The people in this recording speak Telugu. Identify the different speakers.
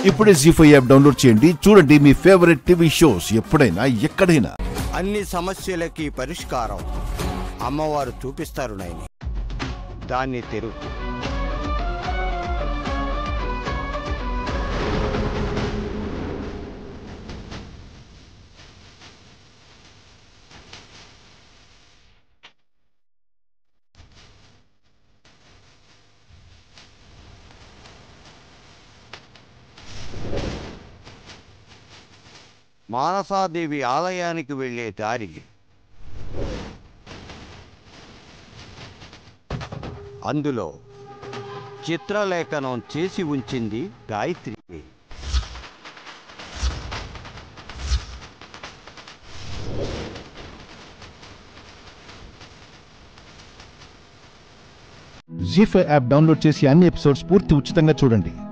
Speaker 1: ఇప్పుడే జీ ఫైవ్ యాప్ డౌన్లోడ్ చేయండి చూడండి మీ ఫేవరెట్ టీవీ షోస్ ఎప్పుడైనా ఎక్కడైనా
Speaker 2: అన్ని సమస్యలకి పరిష్కారం అమ్మవారు చూపిస్తారు నాయని దాన్ని తెరు మానసాదేవి ఆలయానికి వెళ్ళే దారి అందులో చిత్రలేఖనం చేసి ఉంచింది Gayatri
Speaker 1: Zee five app download చేసి అన్ని ఎపిసోడ్స్ పూర్తి ఉచితంగా చూడండి